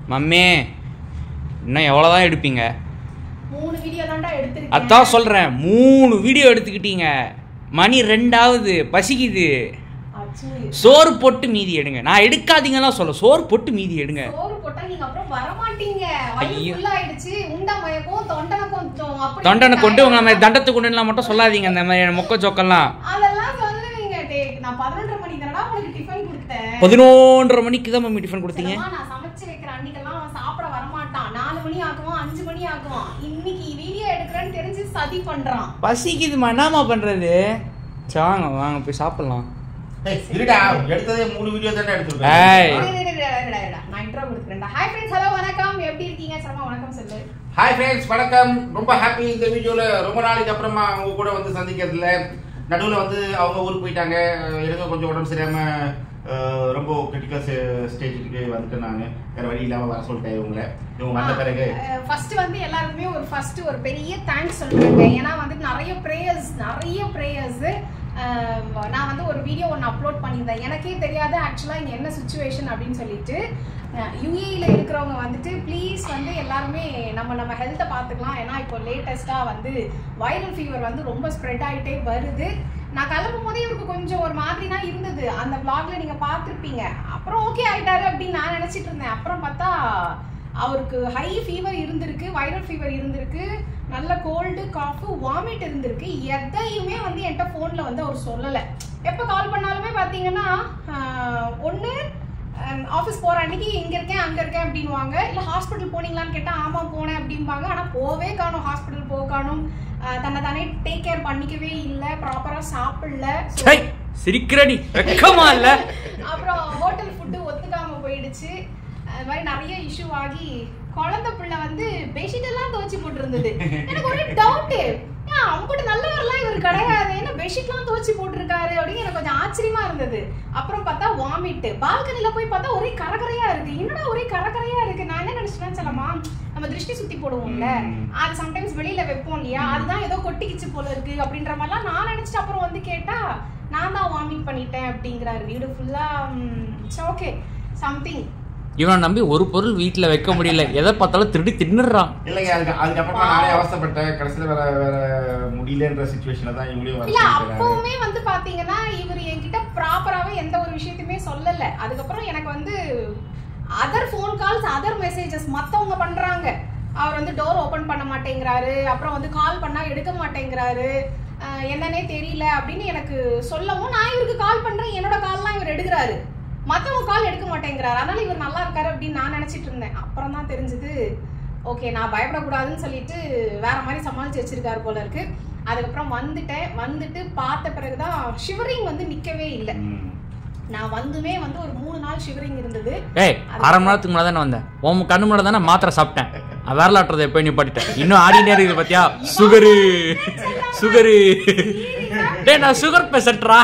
Mummy இன்னும் எவ்வளோ தான் எடுப்பீங்க மூணு வீடியோ தான்டா எடுத்திருக்கேன் அதான் சொல்கிறேன் மூணு வீடியோ எடுத்துக்கிட்டீங்க மணி ரெண்டாவது பசிக்குது அச்சோ, சோறு போட்டு மீதி எடுங்க நான் எடுக்காதீங்கலாம் சொல்ல சோறு போட்டு மீதி எடுங்க சோறு போட்டா நீங்க அப்புறம் வரமாட்டீங்க வயிறு ஐயோ. full ஆயிடுச்சு உண்டா மயக்கம் தொண்டனை கொஞ்சம் அப்படி தொண்டனை கொண்டு உங்களை மாதிரி tired தண்டத்தை கொண்டுலாம் மட்டும் சொல்லாதீங்க இந்த மாதிரி மொக்க ஜோக்கெல்லாம் அதெல்லாம் சொல்லுவீங்க டேய் நான் பதினொன்றரை மணிக்கு தானடா உங்களுக்கு டிஃபன் கொடுத்தேன் பதினொன்றரை மணிக்கு தான் மம்மி டிஃபன் கொடுத்தீங்க சரிம்மா, நான் சமைச்சு வைக்கிற அன்னைக்கெல்லாம் அவன் சாப்பிட வரமாட்டான் நாலு மணி ஆக்குவான் அஞ்சு மணி ஆக்குவான் இன்னைக்கு வீடியோ எடுக்கிறேன்னு தெரிஞ்சு சதி பண்றான் பசிக்குதுமா என்னம்மா பண்ணுறது சரி வாங்க வாங்க போய் சாப்பிட்லாம் ஏய், இருடா எடுத்ததே மூணு வீடியோ தானே எடுத்துருக்கேன் ஏய். இரு, இரு, இரு, இரு, இரு, இரு. நான் intro கொடுக்குறேன்டா. Hi friends, hello, வணக்கம் எப்படி இருக்கீங்க சரமா வணக்கம் சொல்லு ஹாய் ஃப்ரெண்ட்ஸ் வணக்கம் ரொம்ப ஹாப்பி இந்த வீடியோல ரொம்ப நாளைக்கு அப்புறமா அவங்க கூட வந்து சந்திக்கிறதுல நடுவில் வந்து அவங்க ஊருக்கு போயிட்டாங்க அஹ் எனக்கு கொஞ்சம் உடம்பு சரியாம அஹ், ரொம்ப கிரிட்டிக்கல் ஸ்டேஜுக்கு வந்துட்டு நான் வேற வழி இல்லாம வர சொல்லிட்டேன் இவங்களை இவங்க வந்த பிறகு ஃபர்ஸ்ட் வந்து எல்லாருக்குமே ஒரு ஃபர்ஸ்ட் ஒரு பெரிய தேங்க்ஸ் சொல்றேங்க ஏன்னா வந்து நிறைய ப்ரேயர்ஸ் நிறைய ப்ரேயர்ஸ் நான் வந்து ஒரு வீடியோ ஒன்று அப்லோட் பண்ணியிருந்தேன் எனக்கே தெரியாது ஆக்சுவலாக இங்கே என்ன சுச்சுவேஷன் அப்படின்னு சொல்லிட்டு யூஏயில் இருக்கிறவங்க வந்துட்டு ப்ளீஸ் வந்து எல்லாருமே நம்ம நம்ம ஹெல்த்தை பார்த்துக்கலாம் ஏன்னா இப்போ லேட்டஸ்ட்டாக வந்து வைரல் ஃபீவர் வந்து ரொம்ப ஸ்ப்ரெட் ஆகிட்டே வருது நான் கிளம்பும் போதே இவருக்கு கொஞ்சம் ஒரு மாதிரி தான் இருந்தது அந்த vlogல நீங்க பார்த்துருப்பீங்க அப்புறம் ஓகே ஆயிட்டாரு அப்படின்னு நான் நினைச்சிட்டு இருந்தேன் அப்புறம் பார்த்தா அவருக்கு ஹை ஃபீவர் இருந்திருக்கு வைரல் ஃபீவர் இருந்திருக்கு நல்ல கோல்டு காஃபு வாமிட் இருந்திருக்கு எதையுமே வந்து என்கிட்ட ஃபோனில் வந்து அவர் சொல்லலை எப்போ கால் பண்ணாலுமே பார்த்தீங்கன்னா ஒன்று ஆஃபீஸ் போகிற அன்னைக்கு இங்கே இருக்கேன் அங்கே இருக்கேன் அப்படின்வாங்க இல்லை ஹாஸ்பிட்டல் போனீங்களான்னு கேட்டால் ஆமாம் போனேன் அப்படிம்பாங்க ஆனால் போவே காணும் ஹாஸ்பிட்டல் போக காணும் அஹ் தன்னை தானே டேக் கேர் பண்ணிக்கவே இல்லை ப்ராப்பராக சாப்பிடல So, சை சிரிக்கிறடி வெக்கமா இல்ல அப்புறம் ஹோட்டல் ஃபுட்டு ஒத்துக்காம போயிடுச்சு அது மாதிரி நிறைய இஷ்யூ ஆகி குழந்தை பிள்ளை வந்து பெட்ஷீட் எல்லாம் துவச்சி போட்டு இருந்தது எனக்கு ஒரே டவுட்டு அவங்ககிட்ட நல்லவரெல்லாம் இவர் கிடையாது என்ன பெட்ஷீட்லாம் துவச்சி போட்டிருக்காரு அப்படின்னு எனக்கு கொஞ்சம் ஆச்சரியமா இருந்தது அப்புறம் பார்த்தா வாமிட் பால்கனில போய் பார்த்தா ஒரே கரகரையா இருக்கு என்னடா ஒரே கரகரையா இருக்கு நான் என்ன நினைச்சேன்னா சொல்லமா நம்ம திருஷ்டி சுத்தி போடுவோம்ல ம். அது சம்டைம்ஸ் வெளியில வைப்போம் இல்லையா அதுதான் ஏதோ கொட்டிக்கிச்சு போல இருக்கு அப்படின்ற மாதிரிலாம் நான் நினைச்சிட்டு அப்புறம் வந்து கேட்டா நான் தான் வாமிட் பண்ணிட்டேன் அப்படிங்கிறாரு வீடு ஃபுல்லா ஓகே சம்திங் இவனை நம்பி ஒரு பொருள் வீட்டில் வைக்க முடியல எதை பார்த்தாலும் திருடி தின்னுறான் இல்லைங்க அதுக்கு அதுக்கப்புறமா நானே அவஸ்தைப்பட்டேன் கடைசியில் வேற வேற முடியலன்ற சுச்சுவேஷன்ல தான் இவங்களையும் வர இல்ல சொல்லிட்டாரு அப்பவுமே வந்து பாத்தீங்கன்னா இவர் என்கிட்ட ப்ராப்பராவே எந்த ஒரு விஷயத்தையுமே சொல்லல அதுக்கப்புறம் எனக்கு வந்து other phone calls other messages மத்தவங்க பண்றாங்க அவர் வந்து டோர் ஓபன் பண்ண மாட்டேங்கிறாரு அப்புறம் வந்து கால் பண்ணா எடுக்க மாட்டேங்கிறாரு அஹ் என்னன்னே தெரியல அப்படின்னு எனக்கு சொல்லவும் நான் இவருக்கு கால் பண்றேன் என்னோட கால்லாம் இவர் எடுக்கிறாரு மத்தவங்க கால் எடுக்க மாட்டேங்கிறாரு அதனால இவர் நல்லா இருக்காரு அப்படின்னு நான் நினைச்சிட்டு இருந்தேன் அப்புறம் தான் தெரிஞ்சது ஓகே நான் பயப்படக்கூடாதுன்னு சொல்லிட்டு வேற மாதிரி சமாளிச்சு வச்சிருக்காரு போல இருக்கு அதுக்கப்புறம் வந்துட்டேன் வந்துட்டு பார்த்த பிறகுதான் ஷிவரிங் வந்து நிக்கவே இல்லை ம். நான் வந்துமே வந்து ஒரு மூணு நாள் ஷிவரிங் இருந்தது ஏய் அரை மணி நேரத்துக்கு முன்னாடி தானே வந்தேன் உன் கண்ணு முன்னாடி தானே மாத்திரை சாப்பிட்டேன் வரலாற்றுறதை எப்போ நீ படிட்டேன் இன்னும் ஆடினே இருக்குது பாத்தியா சுகரு சுகரு டேய் நான் சுகர் பேசட்ரா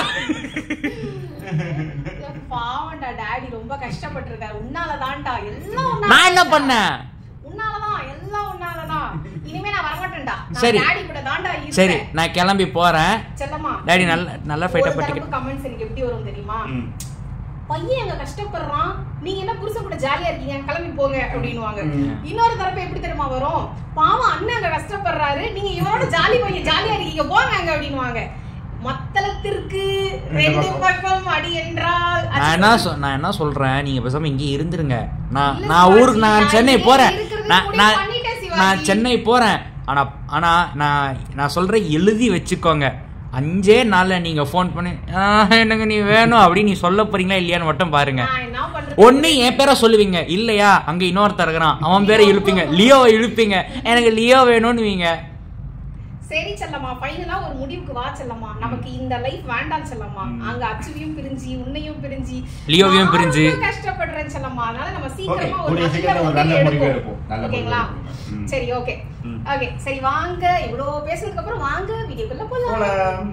பாவண்டா டாடி ரொம்ப கஷ்டப்பட்டிருக்காரு உன்னாலதான்டா எல்லாம் உன்னால நான் என்ன பண்ணேன் உன்னாலதான் எல்லாம் உன்னாலதான் இனிமே நான் வரமாட்டேன்டா சரி. டாடி கூட தான்டா சரி இருப்பேன் நான் கிளம்பி போறேன் செல்லமா டாடி நல்ல நல்லா ஃபைட்டா பட்டிக்க கமெண்ட்ஸ் எனக்கு எப்படி வரும் தெரியுமா ம். பையன் அங்க கஷ்டப்படுறான் நீங்க என்ன புருஷன் கூட ஜாலியா இருக்கீங்க கிளம்பி போங்க அப்படின்னுவாங்க ம். இன்னொரு தரப்பு எப்படி தெரியுமா வரும் பாவம் அண்ணன் அங்க கஷ்டப்படுறாரு நீங்க இவரோட ஜாலி பையன் ஜாலியா இருக்கீங்க போங்க அங்க அப்படின்னுவாங்க மத்தளத்திற்கு ரெண்டு பக்கம் அடி என்றால் நான் என்ன சொ- நான் என்ன சொல்றேன் நீங்க பேசாம இங்கே இருந்துருங்க நான் இல்ல நான் சிவாஜி, ஊருக்கு நான் நான் சென்னை இங்கே போறேன் இருக்கிறது நான் முடிவு நான் பண்ணிட்டேன் சிவாஜி. நான் சென்னை போறேன் ஆனா ஆனா நான் நான் சொல்றேன் எழுதி வச்சுக்கோங்க அஞ்சே நாள்ல நீங்க ஃபோன் பண்ணி "ஆ, எனக்கு நீ வேணும் அப்படின்னு நீ சொல்ல போறீங்களா இல்லையான்னு மட்டும் பாருங்க நான் என்ன பண்றது ஒண்ணு என் பேரை சொல்லுவீங்க இல்லையா அங்க இன்னொருத்தர் இருக்கிறான் அவன் பேரை இழுப்பீங்க லியோவை இழுப்பீங்க எனக்கு லியோ வேணும்னு வீங்க சரி செல்லம்மா ஃபைனலா ஒரு முடிவுக்கு வா செல்லம்மா நமக்கு இந்த லைஃப் வேண்டாம் செல்லம்மா அங்க அச்சுவையும் பிரிஞ்சு உன்னையும் பிரிஞ்சு லியோவையும் நான் பிரிஞ்சு. ரொம்ப கஷ்டப்படுறேன் செல்லம்மா அதனால நம்ம Okay, சீக்கிரமா ஒரு கூடிய நல்ல சீக்கிரம் ஒரு நல்ல முடிவு முடிவு எடுப்போம் எடுப்போம். நல்ல முடிவு ஓகேங்களா எடுப்போம். ம். சரி ஓகே ம். ஓகே சரி வாங்க இவ்வளோ பேசுனதுக்கு அப்புறம் வாங்க வீடியோக்குள்ள போலாம் போலாம்.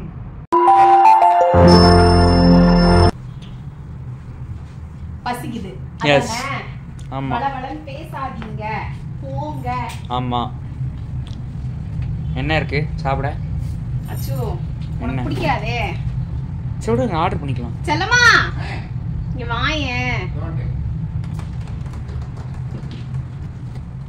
பசிக்குது Yes. அதானே? ஆமா. வளவளன்னு பேசாதீங்க போங்க ஆமா என்ன இருக்கு சாப்பிட அச்சோ என்ன? உனக்கு பிடிக்காதே சரி விடுங்க ஆர்டர் பண்ணிக்கலாம் செல்லம்மா இங்க வாயேன்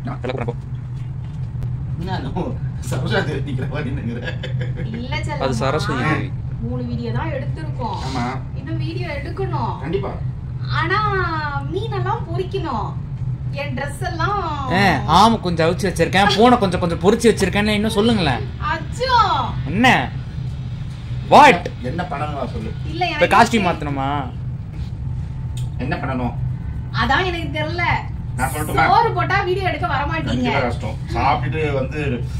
அதெல்லாம் கூப்பிடுறேன் போ. நானும் சரோஜா தெரிவிக்கிற மாதிரி நினைக்கிறேன் இல்ல அது செல்லம்மா. சரஸ்வதி தேவி. மூணு வீடியோ தான் எடுத்திருக்கோம் ஆமா இன்னும் வீடியோ எடுக்கணும் கண்டிப்பா ஆனா மீனெல்லாம் பொரிக்கணும் என் ட்ரெஸ் எல்லாம் ஏ ஆமை கொஞ்சம் அவிச்சு வச்சிருக்கேன் பூனை கொஞ்சம் கொஞ்சம் பொரிச்சு வச்சிருக்கேன்னு இன்னும் சொல்லுங்களேன் அச்சோ என்ன வாட் என்ன பண்ணணும் சொல்லு இல்ல இப்ப எனக்கு காஸ்டியூம் மாத்தணுமா என்ன பண்ணணும் அதான் எனக்கு தெரியல நான் சொல்லட்டுமா? சோறு போட்டா வீடியோ எடுக்க வர மாட்டீங்க கண்டிப்பா கஷ்டம் சாப்பிட்டுட்டு வந்து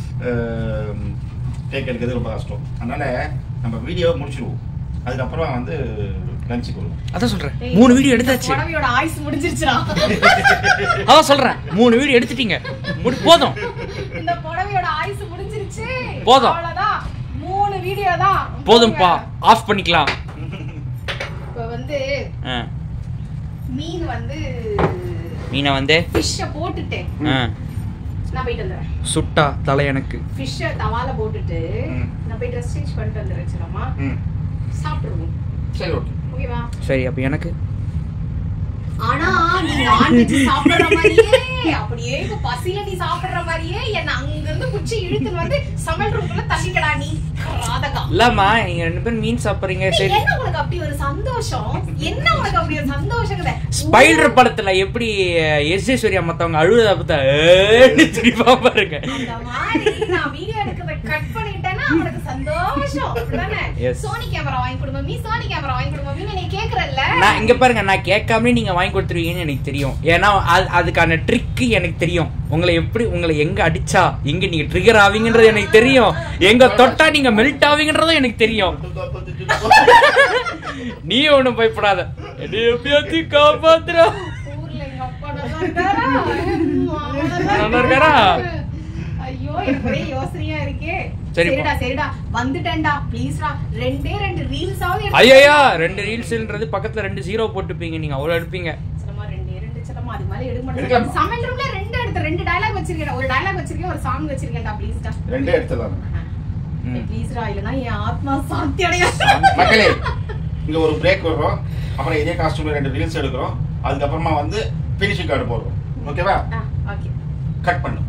கேக் எடுக்கிறது ரொம்ப கஷ்டம் அதனால நம்ம வீடியோ முடிச்சிடுவோம் அதுக்கப்புறம் வந்து லஞ்சுக்கு வருவோம் அதான் சொல்றேன் மூணு வீடியோ எடுத்தாச்சு புடவையோட ஆயுசு முடிஞ்சிருச்சுடா அதான் சொல்றேன் மூணு வீடியோ எடுத்துட்டீங்க முடி போதும் இந்த புடவையோட ஆயுசு முடிஞ்சிருச்சு போதும். அவ்வளவுதான் மூணு வீடியோ தான் போதும்பா ஆஃப் பண்ணிக்கலாம் இப்ப வந்து ஆ, மீன் வந்து மீனை வந்து ஃபிஷ்ஷ போட்டுட்டு ஆ, நான் போயிட்டு வந்துடுறேன் சுட்டா தலை எனக்கு ஃபிஷ்ஷ தவால போட்டுட்டு ம். நான் போய் ட்ரெஸ் சேஞ்ச் பண்ணிட்டு வந்துடுறேன் சிலமா ம் சாப்பிடுவோம் சரி ஓகே ஓகேவா சரி அப்ப எனக்கு ஆனா நீ நான்வெஜ் சாப்பிடுற மாதிரியே அப்படியே இப்ப பசியில நீ சாப்பிடுற மாதிரியே என்ன அங்க இருந்து குச்சி இழுத்துன்னு வந்து சமையல் ரூம்குள்ள தள்ளிக்கடா நீ ராதகா இல்லம்மா நீங்க ரெண்டு பேரும் மீன் சாப்பிடுறீங்க சரி என்ன உனக்கு அப்படி ஒரு சந்தோஷம் என்ன உனக்கு அப்படி ஒரு சந்தோஷம் ஸ்பைடர் படத்துல எப்படி எஸ் ஜே சூர்யா மத்தவங்க அழுவத பார்த்தா ஏன்னு சிரிப்பா பாருங்க அந்த மாதிரி நான் வீடியோ எடுக்கிறத கட் பண்ணிட்டேன்னா அவனுக்கு சந்தோஷம் அப்படிதானே Yes. சோனி கேமரா வாங்கி கொடுங்க மீ சோனி கேமரா வாங்கி கொடுங்க மீ நீ கேக்குறல்ல நான் இங்க பாருங்க நான் கேட்காமலே நீங்க வாங்கி கொடுத்துருவீங்கன்னு எனக்கு தெரியும் ஏன்னா அது- அதுக்கான ட்ரிக் எனக்கு தெரியும் உங்களை எப்படி உங்களை எங்க அடிச்சா எங்க நீங்க ட்ரிகர் ஆவீங்கன்றது எனக்கு தெரியும் எங்க தொட்டா நீங்க மெல்ட் ஆவீங்கன்றதும் எனக்கு தெரியும் நீ ஒண்ணும் பயப்படாத என்னை எப்படியாச்சும் காப்பாத்துறா ஊர்ல எங்க அப்பா நல்லா இருக்காரா? நல்லா இருக்காரா? ஐயோ எனக்கு ஒரே யோசனையா இருக்கே சரிப்பா. சரிடா சரிடா வந்துட்டேன்டா ப்ளீஸ்டா ரெண்டே ரெண்டு ரீல்ஸ் ஆவது ஐயா ரெண்டு ரீல்ஸ்ன்றது பக்கத்துல ரெண்டு ஜீரோ போட்டுப்பீங்க நீங்க அவ்வளவு எடுப்பீங்க சிலமா ரெண்டே ரெண்டு சிலமா அது மாதிரி எடுக்க மாட்டேன் எடுக்கலாமா? சமையல் ரூம்ல ரெண்டு எடுத்து ரெண்டு டயலாக் வச்சிருக்கேன் ஒரு டயலாக் வச்சிருக்கேன் ஒரு சாங் வச்சிருக்கேன்டா ப்ளீஸ்டா ரெண்டே எடுத்துடலாம் ம். ப்ளீஸ்டா இல்லனா என் ஆத்மா சாந்தி அடைய மக்களே இங்க ஒரு பிரேக் வரும் அப்புறம் இதே காஸ்டியூம்ல ரெண்டு ரீல்ஸ் எடுக்கிறோம் அதுக்கப்புறமா வந்து பினிஷிங் கார்டு போடுறோம் ஓகேவா ஓகே கட் பண்ணு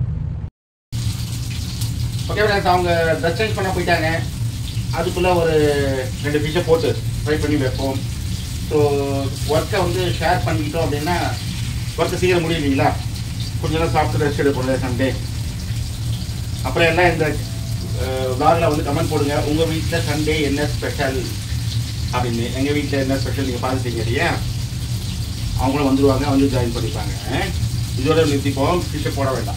ஓகே ஃப்ரெண்ட்ஸ் அவங்க ட்ரெஸ் சேஞ்ச் பண்ண போயிட்டாங்க அதுக்குள்ள ஒரு ரெண்டு ஃபிஷ்ஷை போட்டு ஃப்ரை பண்ணி வைப்போம் ஸோ ஒர்க்கை வந்து ஷேர் பண்ணிக்கிட்டோம் அப்படின்னா ஒர்க்கை சீக்கிரம் முடியும் இல்லைங்களா கொஞ்ச நேரம் சாப்பிட்டு ரெஸ்ட் எடுப்போம்ல சண்டே அப்புறம் எல்லாம் இந்த விளாகில் வந்து கமெண்ட் போடுங்க உங்கள் வீட்டில் சண்டே என்ன ஸ்பெஷல் அப்படின்னு எங்கள் வீட்டில் என்ன ஸ்பெஷல் நீங்கள் பார்த்துட்டீங்க இல்லையா அவங்களும் வந்துருவாங்க வந்து ஜாயின் பண்ணிப்பாங்க இதோட நிறுத்திப்போம் ஃபிஷ்ஷை போட வேண்டாம்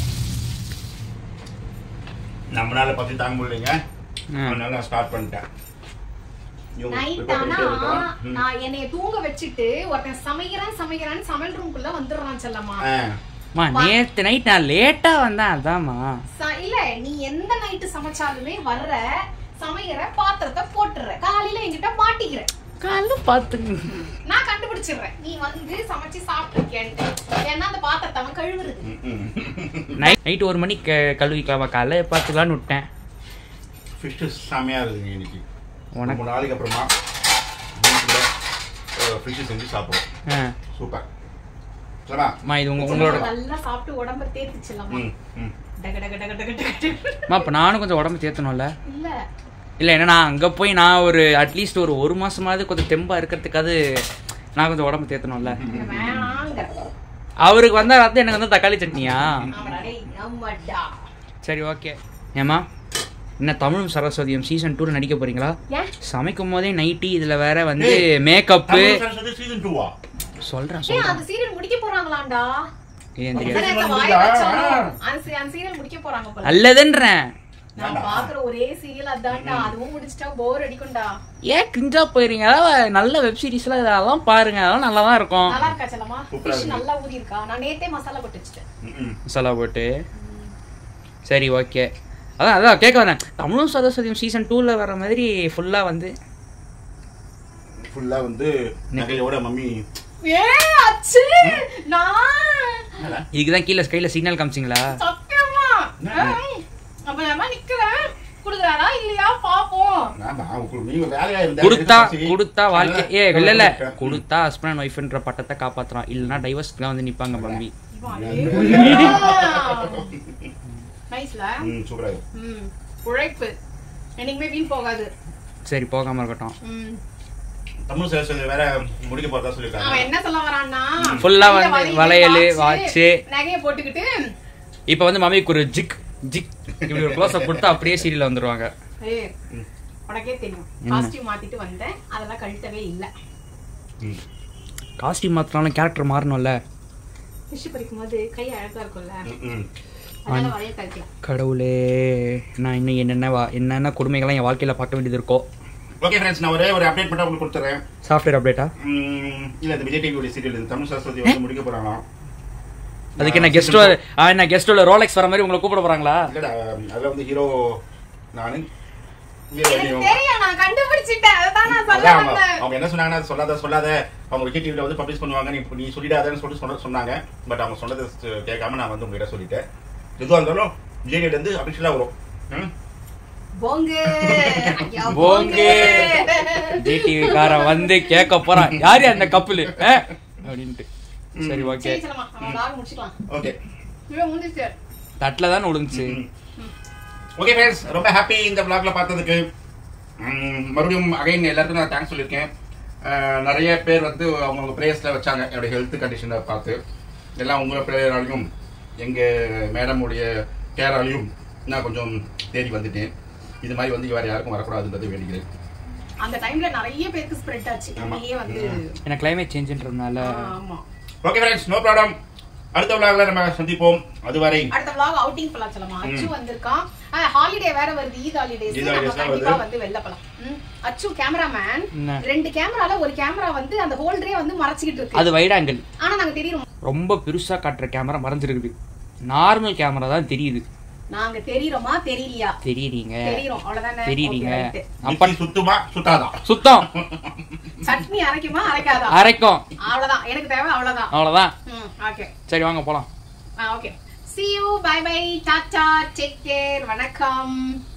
நம்மளால பத்தி தாங்க முடியலைங்க ம். அதனால நான் ஸ்டார்ட் பண்ணிட்டேன் இவங்க நைட் prepare ஆனா பண்ணிட்டே இருக்கோம். ம். நான் என்னைய தூங்க வச்சுட்டு ஒருத்தன் சமைக்கிறேன் சமைக்கிறேன்னு சமையல் ரூம்குள்ள வந்துடுறான் செல்லம்மா ஆ. மா நேத்து நைட் நான் லேட்டா வந்தேன் அதாம்மா ச- இல்ல நீ எந்த நைட்டு சமைச்சாலுமே வர்ற சமைக்கிற பாத்திரத்தை போட்டுற காலையில என்கிட்ட மாட்டிக்கிற காலைல பாத்துங்க நான் கண்டுபிடிச்சிடுறேன் நீ வந்து சமைச்சு சாப்பிட்டுருக்கேன்ட்டு ஏன்னா அந்த பாத்திரத்தை அவன் கழுவுறது ம், ம். நைட் நைட் ஒரு மணிக்கு கழுவிக்கலாமா காலைல பார்த்துக்கலான்னு விட்டேன் ஃபிஷ் செமையா இருக்குங்க இன்னைக்கு உனக்கு ரொம்ப நாளைக்கு அப்புறமா வீட்டில் ஃபிஷ் செஞ்சு சாப்பிடுவோம் ஆ. சூப்பர் சரிடா அம்மா இது உங்க உங்களோட நல்லா சாப்பிட்டு உடம்ப தேத்துச்சுலம்மா ம் ம் டக டக டக டக டக டக. அம்மா இப்போ நானும் கொஞ்சம் உடம்பு தேத்தணும்ல இல்ல இல்லை ஏன்னா நான் அங்கே போய் நான் ஒரு அட்லீஸ்ட் ஒரு ஒரு மாசமாவது கொஞ்சம் தெம்பா இருக்கிறதுக்காவது நான் கொஞ்சம் உடம்பு தேத்தணும்ல வேணாங்க அவருக்கு வந்தா ராத்திரி எனக்கு வந்து தக்காளி சட்னியா ஆமாடா டேய், ஆமாடா சரி ஓகே ஏம்மா என்ன தமிழும் சரஸ்வதியும் சீசன் டூல நடிக்க போறீங்களா ஏன் சமைக்கும் போதே நைட்டி இதுல வேற வந்து மேக்கப்பு சீசன் டூவா சொல்றேன் ஏன் சொல்றேன் அந்த சீரியல் முடிக்க போறாங்களாண்டா ஏன் தெரியாது சரி, அந்த வாயை வச்சாலும் அந்த சீ- அந்த சீரியல் முடிக்க போறாங்க போல அல்லதுன்றேன் நான் பாக்குற ஒரே சீரியல் அதான்டா அதுவும் முடிச்சிட்டா போர் அடிக்கும்டா ஏன் கிஞ்சா போயிருங்க அதாவது நல்ல வெப் சீரிஸ்ல அதெல்லாம் பாருங்க அதெல்லாம் நல்லா தான் இருக்கும் நல்லா இருக்கா செல்லமா சூப்பரா ஃபிஷ் இருக்கு. நல்லா ஊறி இருக்கா நான் நேத்தே மசாலா போட்டு வச்சுட்டேன் ம் மசாலா போட்டு சரி ஓகே அதான் அதான் கேட்க வரேன் தமிழும் சரஸ்வதியும் சீசன் டூல வர மாதிரி ஃபுல்லா வந்து ஃபுல்லா வந்து நகையோட மம்மி ஏ அச்சு நான் இதுக்கு தான் கீழே கையில சிக்னல் காமிச்சிங்களா சத்தியமா ஏய், அப்ப நான் நிக்கிறேன் குடுக்குறாரா இல்லையா பாப்போம் ஆமா, உங்களுக்கு நீங்க வேலையா இருந்தா கொடுத்தா எனக்கு பசி. கொடுத்தா வாழ்க்கை ஏ அதனால இல்ல இல்ல நான் கொடுத்தா ஹஸ்பண்ட் அண்ட் ஒய்ஃப்ன்ற பட்டத்தை காப்பாத்துறான் இல்லைன்னா டைவர்ஸ்க்குலாம் வந்து நிப்பாங்க மம்மி நைஸ்ல ம் சூப்பரா இருக்கு ம் உழைப்பு என்னைக்குமே வீண் போகாது சரி போகாம இருக்கட்டும் ம் தமிழ் சேஷன் வேற முடிக்க போறதா அவன் சொல்லிருக்காங்க என்ன சொல்ல வரான்னா Full ஆ கையில வந்து வளையலு, watch, watch. நகைய போட்டுக்கிட்டு இப்போ வந்து மம்மிக்கு ஒரு ஜிக் ஜிக் இப்படி ஒரு க்ளோஸ் அப் கொடுத்தா அப்படியே சீரியல் வந்துருவாங்க ஏய், உனக்கே தெரியும் என்ன? காஸ்டியூம் மாத்திட்டு வந்தேன் அதெல்லாம் கழட்டவே இல்ல ம். காஸ்டியூம் மாத்தினாலும் கேரக்டர் மாறணும்ல ஃபிஷ் பறிக்கும் போது கை அழகா இருக்கும்ல ம், ம். அதனால வளைய கழட்டல கடவுளே நான் இன்னும் என்னென்ன வா- என்னென்ன கொடுமைகள்லாம் என் வாழ்க்கையில பார்க்க வேண்டியது இருக்கோ ஓகே ஃப்ரெண்ட்ஸ் நான் ஒரே ஒரு அப்டேட் மட்டும் உங்களுக்கு கொடுத்துறேன் சாஃப்ட்வேர் அப்டேட்டா ம், இல்ல இந்த விஜய் டிவியோட சீரியல் இந்த தமிழ் சரஸ்வதி வந்து முடிக்க போறாங்களாம் அதுக்கு என்ன கெஸ்ட் என்ன கெஸ்டோட ரோலெக்ஸ் வர மாதிரி உங்களை கூப்பிட போறாங்களா இல்லடா அதுல வந்து ஹீரோ நானு hero எனக்கு நீயும். தெரியும் நான் கண்டுபிடிச்சிட்டேன் அதான் நான் சொல்ல அதான் அவங்க வந்தேன் அவங்க என்ன சொன்னாங்கன்னா அது சொல்லாத சொல்லாத அவங்க விஜய் டிவில வந்து பப்ளிஷ் பண்ணுவாங்க நீ நீ சொல்லிடாதன்னு சொல்லிட்டு சொன்ன சொன்னாங்க பட் அவங்க சொன்னதை ஸ்- கேட்காம நான் வந்து உங்ககிட்ட சொல்லிட்டேன் எதுவாக இருந்தாலும் விஜய் டிவில இருந்து அபிஷியலா வரும் ம்? போங்கு ஐயா, போங்கு. ஜிடிவி காரன் வந்து கேட்க போறான் யாரு அந்த கப்பலு அப்படின்ட்டு சரி ஓகே சரி சொல்லமா நம்ம vlog முடிச்சுக்கலாம் ஓகே இவன் முடிஞ்சிச்சு தட்டில் தான் விழுந்துச்சு ஓகே ஃப்ரெண்ட்ஸ் ரொம்ப ஹாப்பி இந்த vlogல பார்த்ததுக்கு ம், மறுபடியும் அகைன் எல்லாருக்கும் நான் தேங்க்ஸ் சொல்லியிருக்கேன் அஹ், நிறைய பேர் வந்து அவங்கவுங்க ப்ரேயர்ஸில் வச்சாங்க என்னுடைய ஹெல்த் கண்டிஷனை பார்த்து எல்லாம் உங்கள் ப்ரேயராலையும் எங்கள் மேடமுடைய கேராலையும் நான் கொஞ்சம் தேடி வந்துட்டேன் இது மாதிரி வந்து வேறு யாருக்கும் வரக்கூடாதுன்றது வேண்டிக்கிறேன் அந்த டைம்ல நிறைய பேருக்கு ஸ்ப்ரெட் ஆச்சு ஆமா. அப்படியே வந்து ஏன்னா கிளைமேட் சேஞ்சுன்றதுனால ஆமா ஓகே ஃப்ரெண்ட்ஸ் நோ ப்ராப்ளம் அடுத்த vlogல நம்ம சந்திப்போம் அதுவரை அடுத்த vlog அவுட்டிங் போலாம் சொல்லமா அச்சு வந்திருக்கான் ஹாலிடே வேற வருது ஈத் ஹாலிடேஸ் ஈத் நம்ம holidays எல்லாம் கண்டிப்பா வருது. வந்து வெளில போலாம் ம். அச்சு கேமராமேன் என்ன? ரெண்டு கேமரால ஒரு கேமரா வந்து அந்த ஹோல்டரே வந்து மறைச்சிக்கிட்டு இருக்கு அது வைட் ஆங்கிள் ஆனா நாங்க தெரியும் ரொம்ப பெருசா காட்டுற கேமரா மறைஞ்சிருக்குது நார்மல் கேமரா தான் தெரியுது நாங்க தெரியுறோமா தெரியலையா தெரியுறீங்க தெரியுறோம் அவ்வளவுதானே தெரியுறீங்க Okay, right. அப்ப மிக்ஸி சுத்துமா சுத்தாதா சுத்தம் சட்னி அரைக்குமா அரைக்காதா அரைக்கும் அவ்வளவுதான் எனக்கு தேவை அவ்வளவுதான் அவ்வளவுதான் ம் ஓகே சரி வாங்க போலாம் okay see you bye bye tata take care வணக்கம்